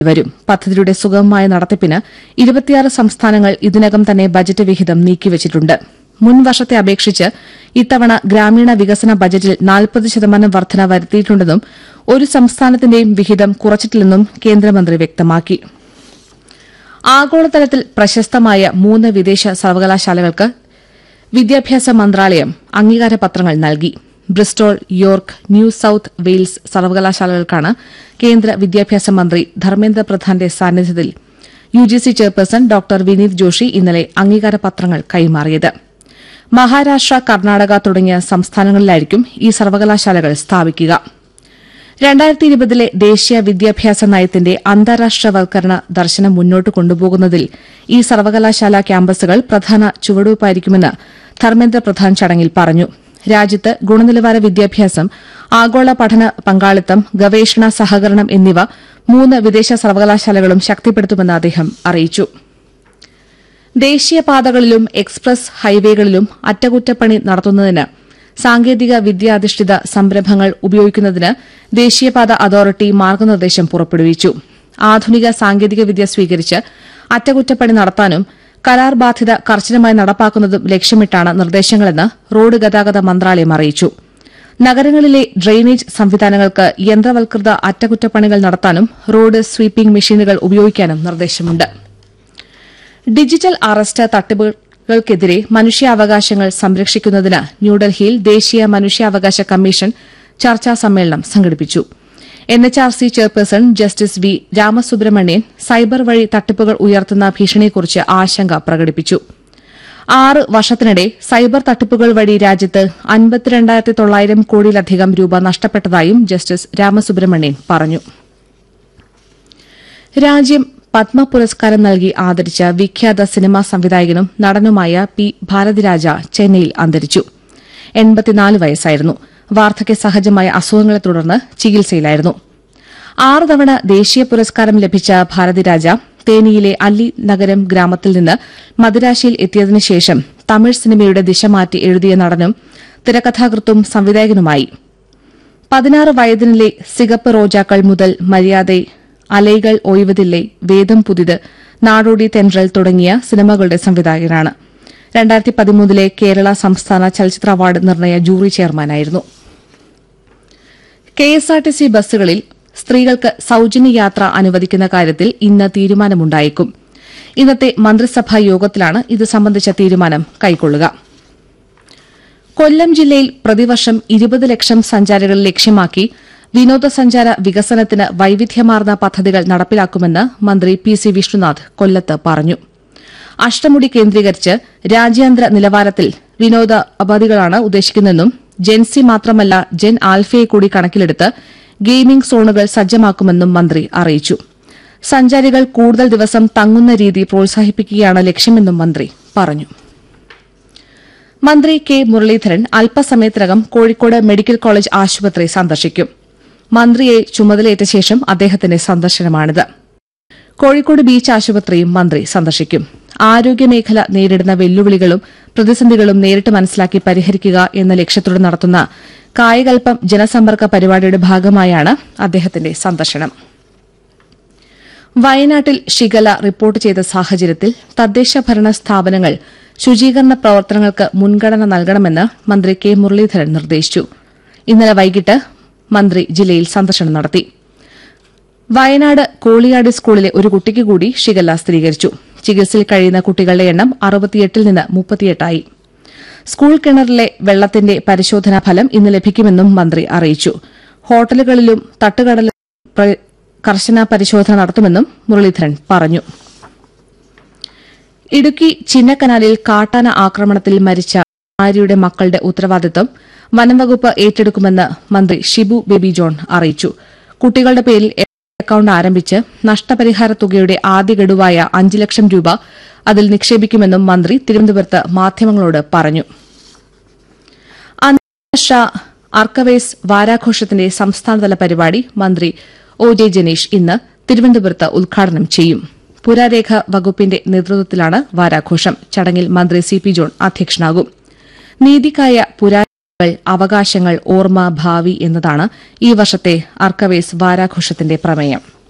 വരും പദ്ധതിയുടെ സുഗമമായ നടത്തിപ്പിന് ഇരുപത്തിയാറ് സംസ്ഥാനങ്ങൾ ഇതിനകം തന്നെ ബജറ്റ് വിഹിതം നീക്കിവച്ചിട്ടുണ്ട് മുൻ വർഷത്തെ അപേക്ഷിച്ച് ഇത്തവണ ഗ്രാമീണ വികസന ബജറ്റിൽ നാൽപ്പത് ശതമാനം വർധന വരുത്തിയിട്ടുണ്ടെന്നും ഒരു സംസ്ഥാനത്തിന്റെയും വിഹിതം കുറച്ചിട്ടില്ലെന്നും കേന്ദ്രമന്ത്രി വ്യക്തമാക്കി ആഗോളതലത്തിൽ പ്രശസ്തമായ മൂന്ന് വിദേശ സർവകലാശാലകൾക്ക് വിദ്യാഭ്യാസ മന്ത്രാലയം അംഗീകാരപത്രങ്ങൾ നൽകി Bristol York New South Wales സർവകലാശാലകൾക്കാണ് കേന്ദ്ര വിദ്യാഭ്യാസ മന്ത്രി ധർമ്മേന്ദ്ര പ്രധാന്റെ സാന്നിധ്യത്തിൽ UGC chairperson doctor Vineet Joshi ഇന്നലെ അംഗീകാരപത്രങ്ങൾ കൈമാറിയത് മഹാരാഷ്ട്ര കർണാടക തുടങ്ങിയ സംസ്ഥാനങ്ങളിലായിരിക്കും ഈ സർവകലാശാലകൾ സ്ഥാപിക്കുക രണ്ടായിരത്തി ഇരുപതിലെ ദേശീയ വിദ്യാഭ്യാസ നയത്തിന്റെ അന്താരാഷ്ട്രവൽക്കരണ ദർശനം മുന്നോട്ട് കൊണ്ടുപോകുന്നതിൽ ഈ സർവകലാശാല ക്യാമ്പസുകൾ പ്രധാന ചുവടുവയ്പായിരിക്കുമെന്ന് ധർമ്മേന്ദ്ര പ്രധാൻ ചടങ്ങിൽ പറഞ്ഞു രാജ്യത്ത് ഗുണനിലവാര വിദ്യാഭ്യാസം ആഗോള പഠന പങ്കാളിത്തം ഗവേഷണ സഹകരണം എന്നിവ മൂന്ന് വിദേശ സർവകലാശാലകളും ശക്തിപ്പെടുത്തുമെന്ന് അദ്ദേഹം അറിയിച്ചു ദേശീയപാതകളിലും എക്സ്പ്രസ് ഹൈവേകളിലും അറ്റകുറ്റപ്പണി നടത്തുന്നതിന് സാങ്കേതിക വിദ്യാധിഷ്ഠിത സംരംഭങ്ങൾ ഉപയോഗിക്കുന്നതിന് ദേശീയപാത അതോറിറ്റി മാർഗനിർദ്ദേശം പുറപ്പെടുവിച്ചു ആധുനിക സാങ്കേതിക വിദ്യ സ്വീകരിച്ച് അറ്റകുറ്റപ്പണി നടത്താനും കരാർ ബാധ്യത കർശനമായി നടപ്പാക്കുന്നതും ലക്ഷ്യമിട്ടാണ് നിർദ്ദേശങ്ങളെന്ന് റോഡ് ഗതാഗത മന്ത്രാലയം അറിയിച്ചു നഗരങ്ങളിലെ ഡ്രെയിനേജ് സംവിധാനങ്ങൾക്ക് യന്ത്രവൽകൃത അറ്റകുറ്റപ്പണികൾ നടത്താനും റോഡ് സ്വീപ്പിംഗ് മെഷീനുകൾ ഉപയോഗിക്കാനും നിർദ്ദേശമുണ്ട് ഡിജിറ്റൽ അറസ്റ്റ് തട്ടിപ്പുകൾക്കെതിരെ മനുഷ്യാവകാശങ്ങൾ സംരക്ഷിക്കുന്നതിന് ന്യൂഡൽഹിയിൽ ദേശീയ മനുഷ്യാവകാശ കമ്മീഷൻ ചർച്ചാ സമ്മേളനം സംഘടിപ്പിച്ചു N H R C chairperson justice V Ramasubramanian cyber വഴി തട്ടിപ്പുകൾ ഉയർത്തുന്ന ഭീഷണിയെക്കുറിച്ച് ആശങ്ക പ്രകടിപ്പിച്ചു ആറ് വർഷത്തിനിടെ സൈബർ തട്ടിപ്പുകൾ വഴി രാജ്യത്ത് അൻപത്തിരണ്ടായിരത്തി തൊള്ളായിരം കോടിയിലധികം രൂപ നഷ്ടപ്പെട്ടതായും ജസ്റ്റിസ് രാമസുബ്രഹ്മണ്യൻ പറഞ്ഞു രാജ്യം പത്മ പുരസ്കാരം നൽകി ആദരിച്ച വിഖ്യാത സിനിമാ സംവിധായകനും നടനുമായ പി ഭാരതിരാജ ചെന്നൈയിൽ അന്തരിച്ചു എൺപത്തിനാല് വയസ്സായിരുന്നു വാർദ്ധക്യ സഹജമായ അസുഖങ്ങളെ തുടർന്ന് ചികിത്സയിലായിരുന്നു ആറ് തവണ ദേശീയ പുരസ്കാരം ലഭിച്ച ഭാരതിരാജ തേനിയിലെ അല്ലി നഗരം ഗ്രാമത്തിൽ നിന്ന് മദിരാശിയിൽ എത്തിയതിനു ശേഷം തമിഴ് സിനിമയുടെ ദിശ മാറ്റി എഴുതിയ നടനും തിരക്കഥാകൃത്തും സംവിധായകനുമായി പതിനാറ് വയതിനിലെ സിഗപ്പ് റോജാക്കൾ മുതൽ മര്യാദ അലൈകൾ ഒയ്വതില്ലേ വേദം പുതിത് നാടോടി തെൻറൽ തുടങ്ങിയ സിനിമകളുടെ സംവിധായകനാണ് രണ്ടായിരത്തി പതിമൂന്നിലെ കേരള സംസ്ഥാന ചലച്ചിത്ര അവാർഡ് നിർണയ ജൂറി ചെയർമാനായിരുന്നു കെഎസ്ആർടിസി ബസ്സുകളിൽ സ്ത്രീകൾക്ക് സൌജന്യ യാത്ര അനുവദിക്കുന്ന കാര്യത്തിൽ ഇന്ന് തീരുമാനമുണ്ടായേക്കും ഇന്നത്തെ മന്ത്രിസഭാ യോഗത്തിലാണ് ഇത് സംബന്ധിച്ച തീരുമാനം കൈക്കൊള്ളുക കൊല്ലം ജില്ലയിൽ പ്രതിവർഷം ഇരുപത് ലക്ഷം സഞ്ചാരികൾ ലക്ഷ്യമാക്കി വിനോദസഞ്ചാര വികസനത്തിന് വൈവിധ്യമാർന്ന പദ്ധതികൾ നടപ്പിലാക്കുമെന്ന് മന്ത്രി പി സി വിഷ്ണുനാഥ് കൊല്ലത്ത് പറഞ്ഞു അഷ്ടമുടി കേന്ദ്രീകരിച്ച് രാജ്യാന്തര നിലവാരത്തിൽ വിനോദ ഉപാധികളാണ് ഉദ്ദേശിക്കുന്നതെന്നും ജെൻസി മാത്രമല്ല ജെൻ ആൽഫയെ കൂടി കണക്കിലെടുത്ത് ഗെയിമിംഗ് സോണുകൾ സജ്ജമാക്കുമെന്നും മന്ത്രി അറിയിച്ചു സഞ്ചാരികൾ കൂടുതൽ ദിവസം തങ്ങുന്ന രീതി പ്രോത്സാഹിപ്പിക്കുകയാണ് ലക്ഷ്യമെന്നും മന്ത്രി പറഞ്ഞു മന്ത്രി കെ മുരളീധരൻ അല്പസമയത്തിനകം കോഴിക്കോട് മെഡിക്കൽ കോളേജ് ആശുപത്രി സന്ദർശിക്കും മന്ത്രിയെ ചുമതലയേറ്റ ശേഷം അദ്ദേഹത്തിന്റെ സന്ദർശനമാണിത് കോഴിക്കോട് ബീച്ച് ആശുപത്രിയും മന്ത്രി സന്ദർശിക്കും ആരോഗ്യമേഖല നേരിടുന്ന വെല്ലുവിളികളും പ്രതിസന്ധികളും നേരിട്ട് മനസ്സിലാക്കി പരിഹരിക്കുക എന്ന ലക്ഷ്യത്തോടെ നടത്തുന്ന കായകൽപ്പം ജനസമ്പർക്ക പരിപാടിയുടെ ഭാഗമായാണ് അദ്ദേഹത്തിന്റെ സന്ദർശനം വയനാട്ടിൽ ഷിഗല റിപ്പോർട്ട് ചെയ്ത സാഹചര്യത്തിൽ തദ്ദേശ ഭരണ സ്ഥാപനങ്ങൾ ശുചീകരണ പ്രവർത്തനങ്ങൾക്ക് മുൻഗണന നൽകണമെന്ന് മന്ത്രി കെ മുരളീധരൻ നിർദ്ദേശിച്ചു ഇന്നലെ വൈകിട്ട് മന്ത്രി ജില്ലയിൽ സന്ദർശനം നടത്തി വയനാട് കോളിയാട് സ്കൂളിലെ ഒരു കുട്ടിക്ക് കൂടി ഷിഗല്ല സ്ഥിരീകരിച്ചു ചികിത്സയിൽ കഴിയുന്ന കുട്ടികളുടെ എണ്ണം അറുപത്തിയെട്ടിൽ നിന്ന് മുപ്പത്തിയെട്ടായി സ്കൂൾ കിണറിലെ വെള്ളത്തിന്റെ പരിശോധനാ ഫലം ഇന്ന് ലഭിക്കുമെന്നും മന്ത്രി അറിയിച്ചു ഹോട്ടലുകളിലും തട്ടുകടലിലും പ്ര- കർശന പരിശോധന നടത്തുമെന്നും മുരളീധരൻ പറഞ്ഞു ഇടുക്കി ചിന്നക്കനാലിൽ കാട്ടാന ആക്രമണത്തിൽ മരിച്ച ആര്യയുടെ മക്കളുടെ ഉത്തരവാദിത്തം വനംവകുപ്പ് ഏറ്റെടുക്കുമെന്ന് മന്ത്രി ഷിബു ബേബി ജോൺ അറിയിച്ചു കുട്ടികളുടെ പേരിൽ അക്കൌണ്ട് ആരംഭിച്ച് നഷ്ടപരിഹാര തുകയുടെ ആദ്യ ഗഡുവായ അഞ്ച് ലക്ഷം രൂപ അതിൽ നിക്ഷേപിക്കുമെന്നും മന്ത്രി തിരുവനന്തപുരത്ത് മാധ്യമങ്ങളോട് പറഞ്ഞു അന്താരാഷ്ട്ര അർക്കവേസ് വാരാഘോഷത്തിന്റെ സംസ്ഥാനതല പരിപാടി മന്ത്രി ഒ ജെ ജനീഷ് ഇന്ന് തിരുവനന്തപുരത്ത് ഉദ്ഘാടനം ചെയ്യും പുരാരേഖ വകുപ്പിന്റെ നേതൃത്വത്തിലാണ് വാരാഘോഷം ചടങ്ങിൽ മന്ത്രി സി പി ജോൺ അധ്യക്ഷനാകും നീതിക്കായ പുരാരേഖകൾ അവകാശങ്ങൾ ഓർമ്മ ഭാവി എന്നതാണ് ഈ വർഷത്തെ അർക്കവേസ് വാരാഘോഷത്തിന്റെ പ്രമേയം